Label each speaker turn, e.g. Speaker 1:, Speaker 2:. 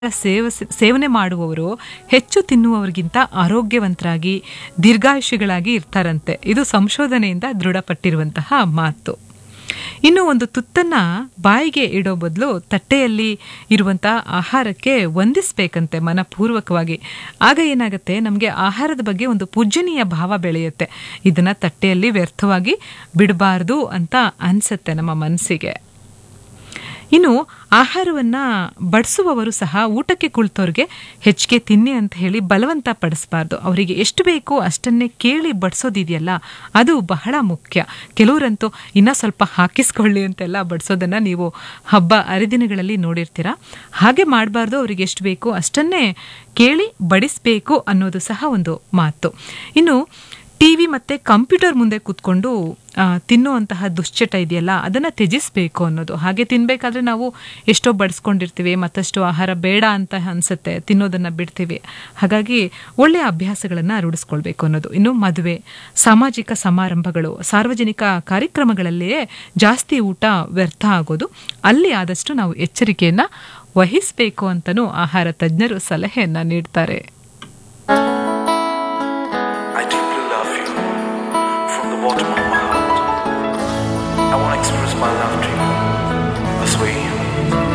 Speaker 1: ಸೇವ ಸೇವನೆ ಮಾಡುವವರು ಹೆಚ್ಚು ತಿನ್ನುವವರಿಗಿಂತ ಆರೋಗ್ಯವಂತರಾಗಿ ದೀರ್ಘಾಯುಷಿಗಳಾಗಿ ಇರ್ತಾರಂತೆ ಇದು ಸಂಶೋಧನೆಯಿಂದ ದೃಢಪಟ್ಟಿರುವಂತಹ ಮಾತು ಇನ್ನು ಒಂದು ತುತ್ತನ್ನ ಬಾಯಿಗೆ ಇಡೋ ಬದಲು ತಟ್ಟೆಯಲ್ಲಿ ಇರುವಂತಹ ಆಹಾರಕ್ಕೆ ವಂದಿಸ್ಬೇಕಂತೆ ಮನಪೂರ್ವಕವಾಗಿ ಆಗ ಏನಾಗುತ್ತೆ ನಮಗೆ ಆಹಾರದ ಬಗ್ಗೆ ಒಂದು ಪೂಜ್ಯನೀಯ ಭಾವ ಬೆಳೆಯುತ್ತೆ ಇದನ್ನ ತಟ್ಟೆಯಲ್ಲಿ ವ್ಯರ್ಥವಾಗಿ ಬಿಡಬಾರ್ದು ಅಂತ ಅನ್ಸುತ್ತೆ ನಮ್ಮ ಮನಸ್ಸಿಗೆ ಇನ್ನು ಆಹಾರವನ್ನ ಬಡಿಸುವವರು ಸಹ ಊಟಕ್ಕೆ ಕುಳಿತವ್ರಿಗೆ ಹೆಚ್ಚಿಗೆ ತಿನ್ನಿ ಅಂತ ಹೇಳಿ ಬಲವಂತ ಪಡಿಸಬಾರ್ದು ಅವರಿಗೆ ಎಷ್ಟು ಬೇಕೋ ಅಷ್ಟನ್ನೇ ಕೇಳಿ ಬಡಿಸೋದಿದೆಯಲ್ಲ ಅದು ಬಹಳ ಮುಖ್ಯ ಕೆಲವರಂತೂ ಇನ್ನ ಸ್ವಲ್ಪ ಹಾಕಿಸ್ಕೊಳ್ಳಿ ಅಂತೆಲ್ಲ ಬಡಿಸೋದನ್ನ ನೀವು ಹಬ್ಬ ಹರಿದಿನಗಳಲ್ಲಿ ನೋಡಿರ್ತೀರ ಹಾಗೆ ಮಾಡಬಾರ್ದು ಅವರಿಗೆ ಎಷ್ಟು ಬೇಕೋ ಅಷ್ಟನ್ನೇ ಕೇಳಿ ಬಡಿಸ್ಬೇಕು ಅನ್ನೋದು ಸಹ ಒಂದು ಮಾತು ಇನ್ನು ಟಿವಿ ಮತ್ತೆ ಕಂಪ್ಯೂಟರ್ ಮುಂದೆ ಕೂತ್ಕೊಂಡು ತಿನ್ನುವಂತಹ ದುಶ್ಚಟ ಇದೆಯಲ್ಲ ಅದನ್ನ ತ್ಯಜಿಸಬೇಕು ಅನ್ನೋದು ಹಾಗೆ ತಿನ್ಬೇಕಾದ್ರೆ ನಾವು ಎಷ್ಟೋ ಬಡಿಸ್ಕೊಂಡಿರ್ತೀವಿ ಮತ್ತಷ್ಟು ಆಹಾರ ಬೇಡ ಅಂತ ಅನ್ಸುತ್ತೆ ತಿನ್ನೋದನ್ನ ಬಿಡ್ತೀವಿ ಹಾಗಾಗಿ ಒಳ್ಳೆಯ ಅಭ್ಯಾಸಗಳನ್ನ ರೂಢಿಸ್ಕೊಳ್ಬೇಕು ಅನ್ನೋದು ಇನ್ನು ಮದುವೆ ಸಾಮಾಜಿಕ ಸಮಾರಂಭಗಳು ಸಾರ್ವಜನಿಕ ಕಾರ್ಯಕ್ರಮಗಳಲ್ಲಿಯೇ ಜಾಸ್ತಿ ಊಟ ವ್ಯರ್ಥ ಆಗೋದು ಅಲ್ಲಿ ಆದಷ್ಟು ನಾವು ಎಚ್ಚರಿಕೆಯನ್ನ ವಹಿಸಬೇಕು ಅಂತಲೂ ಆಹಾರ ತಜ್ಞರು ಸಲಹೆಯನ್ನ ನೀಡ್ತಾರೆ
Speaker 2: I deeply love you from the bottom of my heart. I want to express my love to you this way.